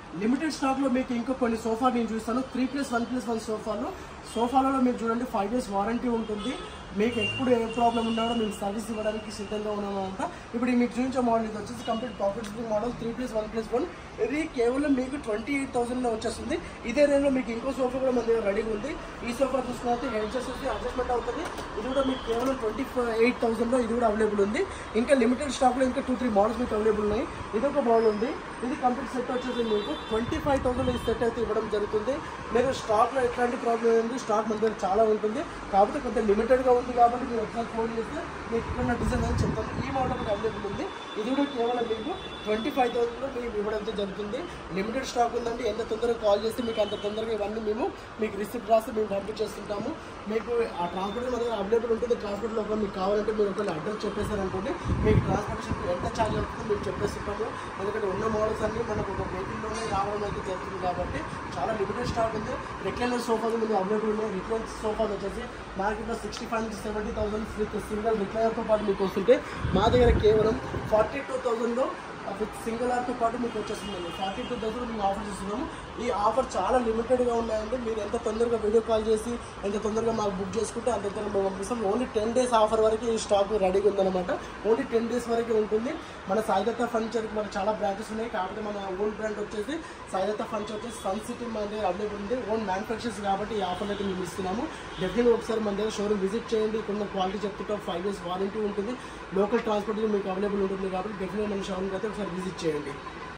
limited stock లో మీకు ఇంకా కొన్ని సోఫా నేను చూస్తాను three plus one plus one సోఫాలు సోఫాలలో మీరు చూడండి ఫైవ్ ఇయర్స్ వారంటీ ఉంటుంది మీకు ఎప్పుడు ఏ ప్రాబ్లం ఉన్నా కూడా మేము సర్వీస్ ఇవ్వడానికి సిద్ధంగా ఉన్నామంట ఇప్పుడు ఈ మీకు చూపించే మోడల్ ఇది వచ్చేసి complete pocket spring model three plus one plus one ఇది కేవలం మీకు ట్వంటీ ఎయిట్ థౌసండ్లో వచ్చేస్తుంది ఇదే రేంజ్లో మీకు ఇంకో సోఫా కూడా మన దగ్గర రెడీగా ఉంది ఈ సోఫా చూసుకుంటే హెడ్ వచ్చేసి అడ్జస్ట్మెంట్ అవుతుంది ఇది కూడా మీకు కేవలం ట్వంటీ ఎయిట్ థౌసండ్లో ఇది కూడా అవైలబుల్ ఉంది ఇంకా లిమిటెడ్ స్టాక్లో ఇంకా టూ త్రీ మోడల్స్ మీకు అవైలబుల్ ఉన్నాయి ఇది ఒక మోడల్ ఉంది ఇది కంప్లీట్ సెట్ వచ్చేసి మీకు ట్వంటీ ఫైవ్ థౌసండ్ ఈ సెట్ అయితే ఇవ్వడం జరుగుతుంది మీరు స్టాక్లో ఎట్లాంటి ప్రాబ్లం ఉంది స్టాక్ మన దగ్గర చాలా ఉంటుంది కాకపోతే కొంత లిమిటెడ్గా ఉంది కాబట్టి మీరు ఒకసారి ఫోన్ చేస్తే మీకు ఇక్కడ డిజైన్ అని చెప్తాను ఈ మోడల్ కూడా అవైలబుల్ ఉంది ఇది కూడా కేవలం మీకు ట్వంటీ ఫైవ్ థౌసండ్లో మీకు ఇవ్వడం అయితే జరుగుతుంది లిమిటెడ్ స్టాక్ ఉందండి ఎంత తొందరగా కాల్ చేస్తే మీకు అంత తొందరగా ఇవన్నీ మేము మీకు రిసిప్ట్ రాసి మేము పంపించేస్తుంటాము మీకు ఆ ట్రాన్స్పోర్ట్ మన దగ్గర అవైలబుల్ ఉంటుంది ట్రాన్స్పోర్ట్లో ఒకవేళ మీకు కావాలంటే మీరు ఒకవేళ అడ్రస్ చెప్పేశారనుకోండి మీకు ట్రాన్స్పోర్టేషన్ ఎంత ఛార్జ్ అవుతుందో మీకు చెప్పేస్తుంటాము ఎందుకంటే ఉన్న మోడల్స్ అన్ని మనకు ఒక వెహికల్లోనే రావడం అయితే జరుగుతుంది కాబట్టి చాలా లిమిటెడ్ స్టాక్ ఉంది రిక్లైనర్ సోఫాస్ మీకు అవైలబుల్ ఉన్నాయి రిక్లైనర్ సోఫాస్ వచ్చేసి మార్కెట్లో సిక్స్టీ ఫైవ్ నుంచి సెవెంటీ థౌసండ్ సింగిల్ రిక్లైనర్తో పాటు మీకు వస్తుంటే మా దగ్గర కేవలం ఫార్టీ టూ థౌసండ్లో విత్ సింగిల్ ఆర్తో పాటు మీకు వచ్చేస్తుందండి ఫార్టీ టూ థౌసండ్ మేము ఆఫర్ చేస్తున్నాము ఈ ఆఫర్ చాలా లిమిటెడ్గా ఉన్నాయండి మీరు ఎంత తొందరగా వీడియో కాల్ చేసి ఎంత తొందరగా మాకు బుక్ చేసుకుంటే అంత తొందరగా మేము పంపిస్తాం ఓన్లీ టెన్ డేస్ ఆఫర్ వరకు ఈ స్టాక్ రెడీగా ఉందన్నమాట ఓన్లీ టెన్ డేస్ వరకే ఉంటుంది మన సాయిదత్త ఫర్నిచర్కి మనకు చాలా బ్రాంచెస్ ఉన్నాయి కాకపోతే మన ఓన్ బ్రాండ్ వచ్చేసి సాయిదత్త ఫర్నిచర్ వచ్చేసి సన్ సిటీ మన దగ్గర అవైలబుల్ ఉంది ఓన్ మ్యానుఫ్యాక్చర్స్ కాబట్టి ఈ ఆఫర్ అయితే మేము ఇస్తున్నాము డెఫినెట్గా ఒకసారి మన దగ్గర షోరూమ్ విజిట్ చేయండి కొన్ని క్వాలిటీ చెప్తుంటాం ఫైవ్ ఇయర్స్ వారంటీ ఉంటుంది లోకల్ ట్రాన్స్పోర్ట్ మీకు అవైలబుల్ ఉంటుంది కాబట్టి డెఫినెట్గా మన షోరూమ్కి అయితే ఒకసారి విజిట్ చేయండి